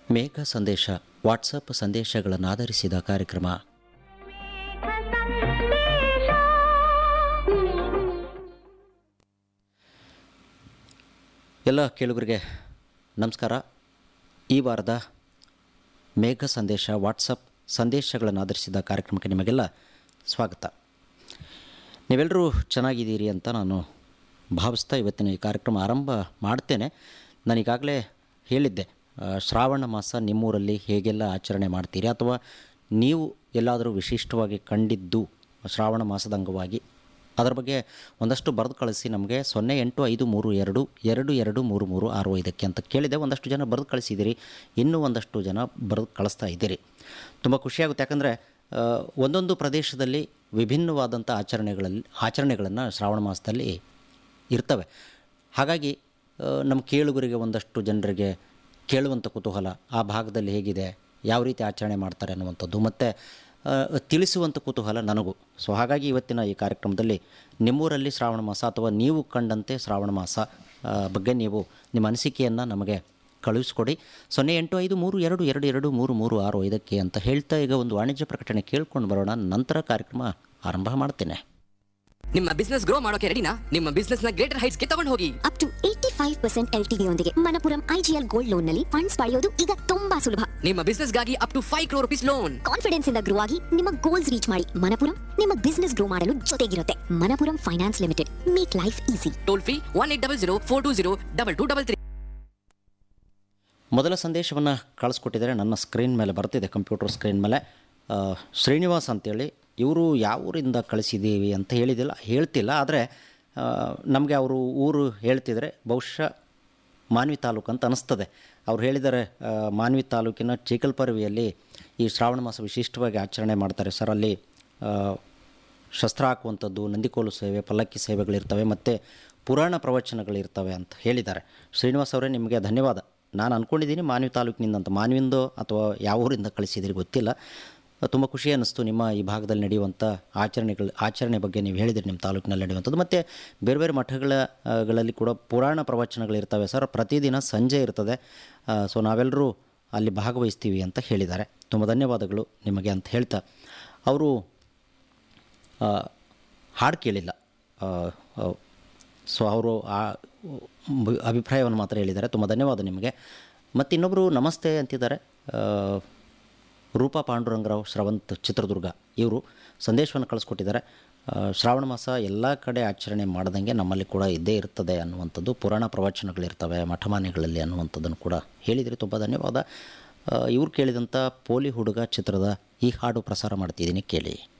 ಮೇಘ ಸಂದೇಶ ವಾಟ್ಸಪ್ ಸಂದೇಶಗಳನ್ನು ಆಧರಿಸಿದ ಕಾರ್ಯಕ್ರಮ ಎಲ್ಲ ಕೇಳುಗರಿಗೆ ನಮಸ್ಕಾರ ಈ ವಾರದ ಮೇಘ ಸಂದೇಶ ವಾಟ್ಸಪ್ ಸಂದೇಶಗಳನ್ನು ಆಧರಿಸಿದ ಕಾರ್ಯಕ್ರಮಕ್ಕೆ ನಿಮಗೆಲ್ಲ ಸ್ವಾಗತ ನೀವೆಲ್ಲರೂ ಚೆನ್ನಾಗಿದ್ದೀರಿ ಅಂತ ನಾನು ಭಾವಿಸ್ತಾ ಇವತ್ತಿನ ಈ ಕಾರ್ಯಕ್ರಮ ಆರಂಭ ಮಾಡ್ತೇನೆ ನಾನು ಈಗಾಗಲೇ ಹೇಳಿದ್ದೆ ಆ, ಶ್ರಾವಣ ಮಾಸ ನಿಮ್ಮೂರಲ್ಲಿ ಹೇಗೆಲ್ಲ ಆಚರಣೆ ಮಾಡ್ತೀರಿ ಅಥವಾ ನೀವು ಎಲ್ಲಾದರೂ ವಿಶಿಷ್ಟವಾಗಿ ಕಂಡಿದ್ದು ಶ್ರಾವಣ ಮಾಸದ ಅಂಗವಾಗಿ ಅದರ ಬಗ್ಗೆ ಒಂದಷ್ಟು ಬರೆದು ಕಳಿಸಿ ನಮಗೆ ಸೊನ್ನೆ ಎಂಟು ಐದು ಮೂರು ಎರಡು ಎರಡು ಎರಡು ಮೂರು ಮೂರು ಆರು ಐದಕ್ಕೆ ಅಂತ ಕೇಳಿದೆ ಒಂದಷ್ಟು ಜನ ಬರೆದು ಕಳಿಸಿದ್ದೀರಿ ಇನ್ನೂ ಒಂದಷ್ಟು ಜನ ಬರೆದು ಕಳಿಸ್ತಾ ಇದ್ದೀರಿ ತುಂಬ ಖುಷಿಯಾಗುತ್ತೆ ಯಾಕಂದರೆ ಆ, ಒಂದೊಂದು ಪ್ರದೇಶದಲ್ಲಿ ವಿಭಿನ್ನವಾದಂಥ ಆಚರಣೆಗಳಲ್ಲಿ ಆಚರಣೆಗಳನ್ನು ಶ್ರಾವಣ ಮಾಸದಲ್ಲಿ ಇರ್ತವೆ ಹಾಗಾಗಿ ಆ, ನಮ್ಮ ಕೇಳುಗರಿಗೆ ಒಂದಷ್ಟು ಜನರಿಗೆ ಕೇಳುವಂಥ ಕುತೂಹಲ ಆ ಭಾಗದಲ್ಲಿ ಹೇಗಿದೆ ಯಾವ ರೀತಿ ಆಚರಣೆ ಮಾಡ್ತಾರೆ ಅನ್ನುವಂಥದ್ದು ಮತ್ತು ತಿಳಿಸುವಂಥ ಕುತೂಹಲ ನನಗೂ ಸೊ ಹಾಗಾಗಿ ಇವತ್ತಿನ ಈ ಕಾರ್ಯಕ್ರಮದಲ್ಲಿ ನಿಮ್ಮೂರಲ್ಲಿ ಶ್ರಾವಣ ಮಾಸ ಅಥವಾ ನೀವು ಕಂಡಂತೆ ಶ್ರಾವಣ ಮಾಸ ಆ, ಬಗ್ಗೆ ನೀವು ನಿಮ್ಮ ಅನಿಸಿಕೆಯನ್ನು ನಮಗೆ ಕಳುಹಿಸ್ಕೊಡಿ ಸೊನ್ನೆ ಎಂಟು ಐದು ಮೂರು ಎರಡು ಎರಡು ಎರಡು ಮೂರು ಮೂರು ಆರು ಐದಕ್ಕೆ ಅಂತ ಹೇಳ್ತಾ ಈಗ ಒಂದು ವಾಣಿಜ್ಯ ಪ್ರಕಟಣೆ ಕೇಳ್ಕೊಂಡು ಬರೋಣ ನಂತರ ಕಾರ್ಯಕ್ರಮ ಆರಂಭ ಮಾಡ್ತೇನೆ ನಿಮ್ಮ ಬಿಸ್ನೆಸ್ ಗ್ರೋ ಮಾಡೋಕೆ ರೆಡಿನಾ ನಿಮ್ಮ ಬಿಸ್ನೆಸ್ ನ ಗ್ರೇಟರ್ ಹೈಟ್ಸ್ ಗೆ ತಗೊಂಡು ಹೋಗಿ up to eighty five percent L T ಯೊಂದಿಗೆ ಮನಪುರಂ ಐಜಿಎಲ್ ಗೋಲ್ಡ್ ಲೋನ್ ನಲ್ಲಿ ಫಂಡ್ಸ್ ಪಡೆಯೋದು ಈಗ ತುಂಬಾ ಸುಲಭ ನಿಮ್ಮ ಬಿಸ್ನೆಸ್ ಗಾಗಿ up to five crore rupees loan confidence ಇಂದ ಗ್ರೋ ಆಗಿ ನಿಮ್ಮ ಗೋಲ್ಸ್ ರೀಚ್ ಮಾಡಿ ಮನಪುರಂ ನಿಮ್ಮ ಬಿಸ್ನೆಸ್ ಗ್ರೋ ಮಾಡಲು ಜೊತೆಗಿರುತ್ತೆ Manappuram finance limited make life easy toll free one eight double zero four two zero double two double three ಮೊದಲ ಸಂದೇಶವನ್ನು ಕಳಿಸ್ಕೊಟ್ಟಿದ್ದಾರೆ ನನ್ನ ಸ್ಕ್ರೀನ್ ಮೇಲೆ ಬರ್ತಿದೆ ಕಂಪ್ಯೂಟರ್ ಸ್ಕ್ರೀನ್ ಮೇಲೆ ಆ, ಶ್ರೀನಿವಾಸ್ ಅಂತೇಳಿ ಇವರು ಯಾವ ಊರಿಂದ ಕಳಿಸಿದ್ದೀವಿ ಅಂತ ಹೇಳಿದಿಲ್ಲ ಹೇಳ್ತಿಲ್ಲ ಆದರೆ ನಮಗೆ ಅವರು ಊರು ಹೇಳ್ತಿದ್ರೆ ಬಹುಶಃ ಮಾನ್ವಿ ತಾಲೂಕು ಅಂತ ಅನಿಸ್ತದೆ ಅವ್ರು ಹೇಳಿದ್ದಾರೆ ಆ, ಮಾನ್ವಿ ತಾಲೂಕಿನ ಚೀಕಲ್ಪರ್ವಿಯಲ್ಲಿ ಈ ಶ್ರಾವಣ ಮಾಸ ವಿಶಿಷ್ಟವಾಗಿ ಆಚರಣೆ ಮಾಡ್ತಾರೆ ಸರ್ ಅಲ್ಲಿ ಆ, ಶಸ್ತ್ರ ಹಾಕುವಂಥದ್ದು ನಂದಿಕೋಲು ಸೇವೆ ಪಲ್ಲಕ್ಕಿ ಸೇವೆಗಳಿರ್ತವೆ ಮತ್ತು ಪುರಾಣ ಪ್ರವಚನಗಳಿರ್ತವೆ ಅಂತ ಹೇಳಿದ್ದಾರೆ ಶ್ರೀನಿವಾಸ್ ಅವರೇ ನಿಮಗೆ ಧನ್ಯವಾದ ನಾನು ಅಂದ್ಕೊಂಡಿದ್ದೀನಿ ಮಾನ್ವಿ ತಾಲೂಕಿನಿಂದ ಅಂತ ಮಾನ್ವಿಂದೋ ಅಥವಾ ಯಾವ ಊರಿಂದ ಕಳಿಸಿದಿರಿ ಗೊತ್ತಿಲ್ಲ ತುಂಬ ಖುಷಿ ಅನ್ನಿಸ್ತು ನಿಮ್ಮ ಈ ಭಾಗದಲ್ಲಿ ನಡೆಯುವಂಥ ಆಚರಣೆಗಳು ಆಚರಣೆ ಬಗ್ಗೆ ನೀವು ಹೇಳಿದಿರಿ ನಿಮ್ಮ ತಾಲೂಕಿನಲ್ಲಿ ನಡೆಯುವಂಥದ್ದು ಮತ್ತು ಬೇರೆ ಬೇರೆ ಮಠಗಳ ಆ, ಗಳಲ್ಲಿ ಕೂಡ ಪುರಾಣ ಪ್ರವಚನಗಳಿರ್ತವೆ ಸರ್ ಪ್ರತಿದಿನ ಸಂಜೆ ಇರ್ತದೆ ಸೊ ನಾವೆಲ್ಲರೂ ಅಲ್ಲಿ ಭಾಗವಹಿಸ್ತೀವಿ ಅಂತ ಹೇಳಿದ್ದಾರೆ ತುಂಬ ಧನ್ಯವಾದಗಳು ನಿಮಗೆ ಅಂತ ಹೇಳ್ತಾ ಅವರು ಆ, ಹಾಡು ಕೇಳಿಲ್ಲ ಸೊ ಅವರು ಆ ಬ- ಅಭಿಪ್ರಾಯವನ್ನು ಮಾತ್ರ ಹೇಳಿದ್ದಾರೆ ತುಂಬ ಧನ್ಯವಾದ ನಿಮಗೆ ಮತ್ತು ಇನ್ನೊಬ್ಬರು ನಮಸ್ತೆ ಅಂತಿದ್ದಾರೆ ಆ, ರೂಪಾ ಪಾಂಡುರಂಗರಾವ್ ಶ್ರವಂತ್ ಚಿತ್ರದುರ್ಗ ಇವರು ಸಂದೇಶವನ್ನು ಕಳಿಸ್ಕೊಟ್ಟಿದ್ದಾರೆ ಆ, ಶ್ರಾವಣ ಮಾಸ ಎಲ್ಲ ಕಡೆ ಆಚರಣೆ ಮಾಡ್ದಂಗೆ ನಮ್ಮಲ್ಲಿ ಕೂಡ ಇದ್ದೇ ಇರ್ತದೆ ಅನ್ನುವಂಥದ್ದು ಪುರಾಣ ಪ್ರವಚನಗಳಿರ್ತವೆ ಮಠಮಾನ್ಯಗಳಲ್ಲಿ ಅನ್ನುವಂಥದ್ದನ್ನು ಕೂಡ ಹೇಳಿದರೆ ತುಂಬ ಧನ್ಯವಾದ ಆ, ಇವ್ರು ಕೇಳಿದಂಥ ಪೋಲಿ ಹುಡುಗ ಚಿತ್ರದ ಈ ಹಾಡು ಪ್ರಸಾರ ಮಾಡ್ತಿದ್ದೀನಿ ಕೇಳಿ